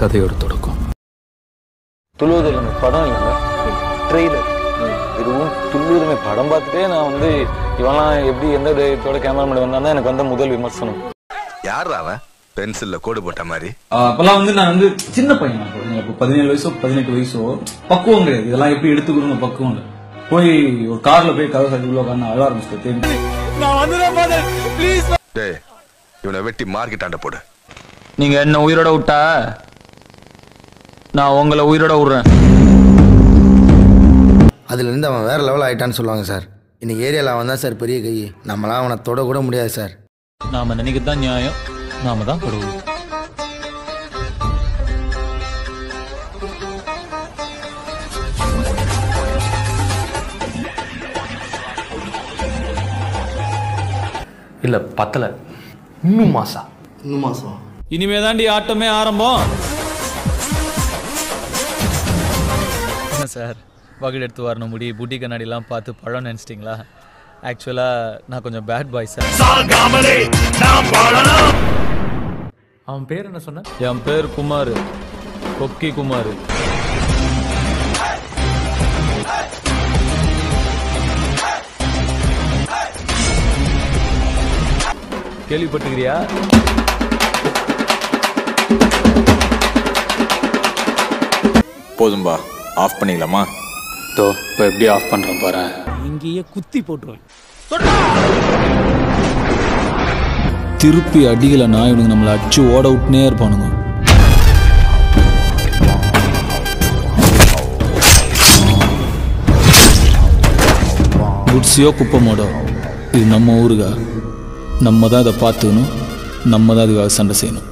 கதையோட தொடக்கம் துள்ளுவதில்லை படம் இல்லைங்க ட்ரெய்லர் இதுவும் துள்ளுவதுமே படம் பார்த்துட்டே நான் வந்து இவன்லாம் எப்படி எந்த தைரியத்தோட கேமராமேன் வந்தாலும் எனக்கு வந்த முதல் விமர்சனம் யார் அவன் பென்சில்ல கோடு போட்ட மாதிரி அப்பெல்லாம் வந்து நான் வந்து சின்ன பையன் நான் சொல்றேன். இப்போ பதினேழு வயசோ பதினெட்டு வயசோ பக்குவம் கிடையாது இதெல்லாம் எப்படி எடுத்துக்கணும் பக்குவம் இல்லை போய் ஒரு கார்ல போய் கதை சாத்தி உள்ள உட்காந்து அழ ஆரம்பிச்சிட்டேன் டேய் இவனை வெட்டி மார்க்கெட் ஆண்ட போடு நீங்க என்ன உயிரோட விட்டா நான் உங்களை உயிரோட விடுறேன் அதுலேருந்து அவன் வேற லெவல் ஆயிட்டான்னு சொல்லுவாங்க சார் இன்னைக்கு ஏரியாவில் அவன் தான் சார் பெரிய கை நம்மளாம் அவனை தொட கூட முடியாது சார் நாம நினைக்கத்தான் நியாயம் நாம தான் கடவுள் இல்ல பத்தல இன்னும் மாசா இன்னும் மாதம் இனிமே தாண்டி ஆட்டமே ஆரம்பம் என்ன சார் வகுடு எடுத்து வரணும் முடி புட்டி கண்ணாடிலாம் பார்த்து பழம் நினச்சிட்டிங்களா ஆக்சுவலாக நான் கொஞ்சம் பேட் பாய் சார் அவன் பேர் என்ன சொன்ன என் பேர் குமார் கொக்கி குமார் கேள்விப்பட்டுக்கிறியா போதும்பா ஆஃப் பண்ணிடலாமா தோ இப்போ எப்படி ஆஃப் பண்றேன் பாரு இங்கேயே குத்தி போட்டுருவேன் திருப்பி அடிக்கலைன்னா இவனுங்க நம்மளை அடிச்சு ஓட விட்டுனே இருப்பானுங்க குட்ஸியோ குப்பமோடோ இது நம்ம ஊருகா நம்ம தான் இதை பார்த்துக்கணும் நம்ம தான் இதுக்காக சண்டை செய்யணும்